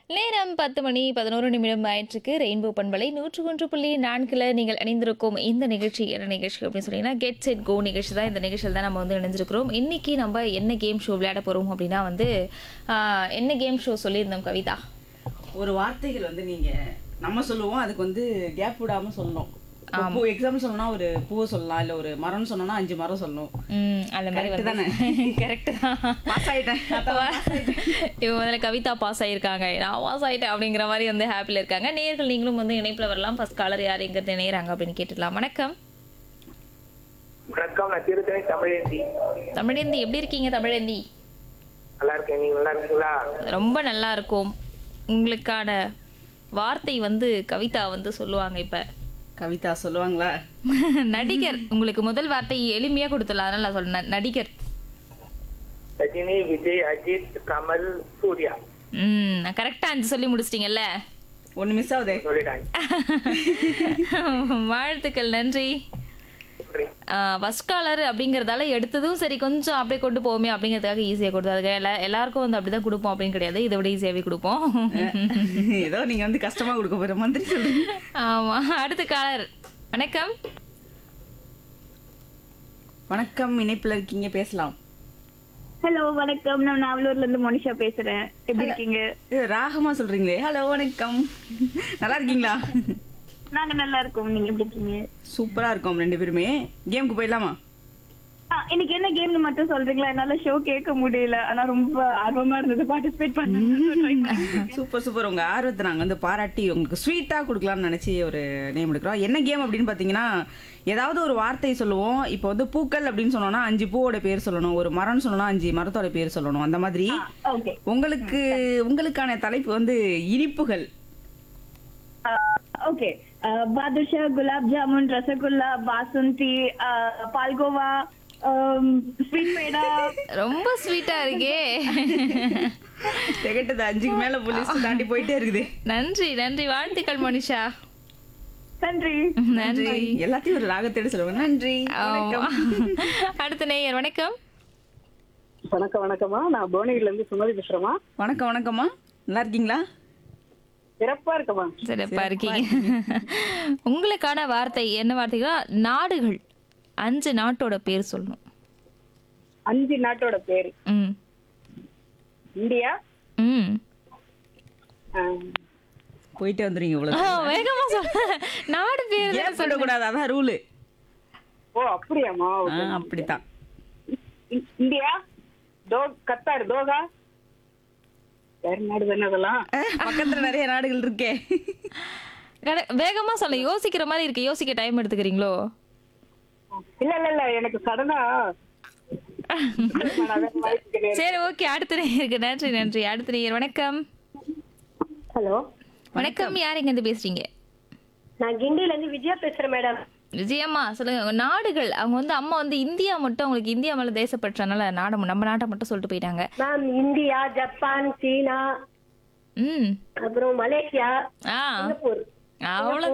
நேரம் பத்து மணி பதினோரு நிமிடம் ஆயிற்றுக்கு ரெயின்போ பண்பலை நூற்று ஒன்று புள்ளி நான்கில் நீங்கள் இணைந்திருக்கும் இந்த நிகழ்ச்சி என்ன நிகழ்ச்சி அப்படின்னு சொன்னீங்கன்னா கெட் செட் கோ நிகழ்ச்சி தான் இந்த நிகழ்ச்சியில் தான் நம்ம வந்து இணைஞ்சிருக்கிறோம் இன்னைக்கு நம்ம என்ன கேம் ஷோ விளையாட போகிறோம் அப்படின்னா வந்து ஆஹ், என்ன கேம் ஷோ சொல்லியிருந்தோம் கவிதா ஒரு வார்த்தைகள் வந்து நீங்க நம்ம சொல்லுவோம் அதுக்கு வந்து கேப் விடாம சொல்லணும் இப்போ பூ எக்ஸாம்பிள் சொல்லணும்னா ஒரு பூவை சொல்லலாம் இல்ல ஒரு மரம்னு சொன்னோம்னா அஞ்சு மரம் சொல்லணும் ம், அந்த மாதிரி Correct தானே? கரெக்ட் தான் பாஸ் ஆயிட்டேன் இவங்க முதல்ல கவிதா பாஸ் ஆயிருக்காங்க நான் பாஸ் ஆயிட்டேன் அப்படிங்கிற மாதிரி வந்து ஹாப்பியில் இருக்காங்க நேர்கள் நீங்களும் வந்து இணைப்பில் வரலாம் ஃபர்ஸ்ட் காலர் யார் எங்கிறது இணையறாங்க அப்படின்னு கேட்டுடலாம் வணக்கம் வணக்கம் நான் திருத்தணி தமிழேந்தி தமிழேந்தி எப்படி இருக்கீங்க தமிழேந்தி நல்லா இருக்கேன் நீங்க நல்லா இருக்கீங்களா ரொம்ப நல்லா இருக்கும் உங்களுக்கான வார்த்தை வந்து கவிதா வந்து சொல்லுவாங்க இப்ப கவிதா சொல்லுவாங்களா நடிகர் உங்களுக்கு முதல் வார்த்தை எளிமையா கொடுத்துடலாம் அதனால நான் சொல்றேன் நடிகர் ரஜினி விஜய் அஜித் கமல் சூர்யா ம் நான் கரெக்டா அஞ்சு சொல்லி முடிச்சிட்டீங்கல்ல ஒண்ணு மிஸ் ஆகுதே சொல்லிட்டாங்க வாழ்த்துக்கள் நன்றி நன்றி. ஃபஸ்ட் காலர் அப்படிங்கறதால எடுத்ததும் சரி கொஞ்சம் அப்படியே கொண்டு போவோமே அப்படிங்கிறதுக்காக ஈஸியாக கொடுத்தாங்க எல்லா எல்லாருக்கும் வந்து அப்படிதான் கொடுப்போம் அப்படின்னு கிடையாது இதை விட ஈஸியாகவே கொடுப்போம் ஏதோ நீங்க வந்து கஷ்டமா கொடுக்க போற மாதிரி சொல்றீங்க ஆமா அடுத்த காலர் வணக்கம் வணக்கம் இணைப்புல இருக்கீங்க பேசலாம் ஹலோ வணக்கம் நான் நாவலூர்ல இருந்து மோனிஷா பேசுறேன் எப்படி இருக்கீங்க இது ராகமா சொல்றீங்களே ஹலோ வணக்கம் நல்லா இருக்கீங்களா நாங்க நல்லா இருக்கோம் நீங்க எப்படி இருக்கீங்க சூப்பரா இருக்கோம் ரெண்டு பேருமே கேமுக்கு போயிடலாமா ஆ, இன்னைக்கு என்ன கேம்னு மட்டும் சொல்றீங்களா என்னால ஷோ கேட்க முடியல ஆனா ரொம்ப ஆர்வமா இருந்தது பார்ட்டிசிபேட் பண்ண சூப்பர் சூப்பர் உங்க ஆர்வத்தை நாங்க வந்து பாராட்டி உங்களுக்கு ஸ்வீட்டா கொடுக்கலாம்னு நினைச்சு ஒரு நேம் எடுக்கிறோம் என்ன கேம் அப்படின்னு பாத்தீங்கன்னா ஏதாவது ஒரு வார்த்தை சொல்லுவோம் இப்போ வந்து பூக்கள் அப்படின்னு சொன்னோம்னா அஞ்சு பூவோட பேர் சொல்லணும் ஒரு மரம்னு சொன்னோம்னா அஞ்சு மரத்தோட பேர் சொல்லணும் அந்த மாதிரி ஓகே உங்களுக்கு உங்களுக்கான தலைப்பு வந்து இனிப்புகள் ஓகே பாதுஷா குலாப் ஜாமுன் ரசகுல்லா பாசுந்தி ஆ, பால்கோவா ஸ்வீட் பேடா ரொம்ப ஸ்வீட்டா இருக்கே திகட்டது அஞ்சுக்கு மேல போலீஸ் தாண்டி போயிட்டே இருக்குது நன்றி நன்றி வாழ்த்துக்கள் மனிஷா நன்றி நன்றி எல்லாத்தையும் ஒரு ராகத்தோட சொல்லுவாங்க நன்றி ஆமா. அடுத்த நேயர் வணக்கம் வணக்கம் வணக்கம்மா நான் புவனகிரில இருந்து சுமதி பேசுறேம்மா வணக்கம் வணக்கம்மா நல்லா இருக்கீங்களா சிறப்பா இருக்கம்மா சிறப்பா இருக்கீங்க உங்களுக்கான வார்த்தை என்ன வார்த்தைகளா நாடுகள் அஞ்சு நாட்டோட பேர் சொல்லணும் அஞ்சு நாட்டோட பேரு ம் இந்தியா ம் ஆஹ், போயிட்டே வந்துருங்க ஆ, இவ்வளவு வேகமா சொல்ல நாடு பேர் தானே கேப் விடக்கூடாது அதான் ரூலு ஓ அப்படியாம்மா ஓகே. அப்படித்தான் இ- இந்தியா தோ கத்தார் தோகா வேற நாடு தானே அதெல்லாம் அஹ், பக்கத்துல நிறைய நாடுகள் இருக்கே கட- வேகமா சொல்ல யோசிக்கிற மாதிரி இருக்கு யோசிக்க டைம் எடுத்துக்கிறீங்களோ இல்ல இல்ல இல்ல எனக்கு சடனா நான் வேற வாய்ப்பு கிடையாது. சரி ஓகே அடுத்த நேயருக்கு நன்றி நன்றி அடுத்த நேயர் வணக்கம் ஹலோ வணக்கம் யார் எங்க இருந்து பேசுறீங்க நான் கிண்டில இருந்து விஜயா பேசுறேன் மேடம் விஜயம்மா சொல்லுங்க உங்க நாடுகள் அவங்க வந்து அம்மா வந்து இந்தியா மட்டும் அவங்களுக்கு இந்தியா மேல தேசப்பற்றனால நாடு நம்ம நாட்டை மட்டும் சொல்லிட்டு போயிட்டாங்க மேம் இந்தியா ஜப்பான் சீனா ம் அப்புறம் மலேசியா ஆ சிங்கப்பூர் அவ்வளவு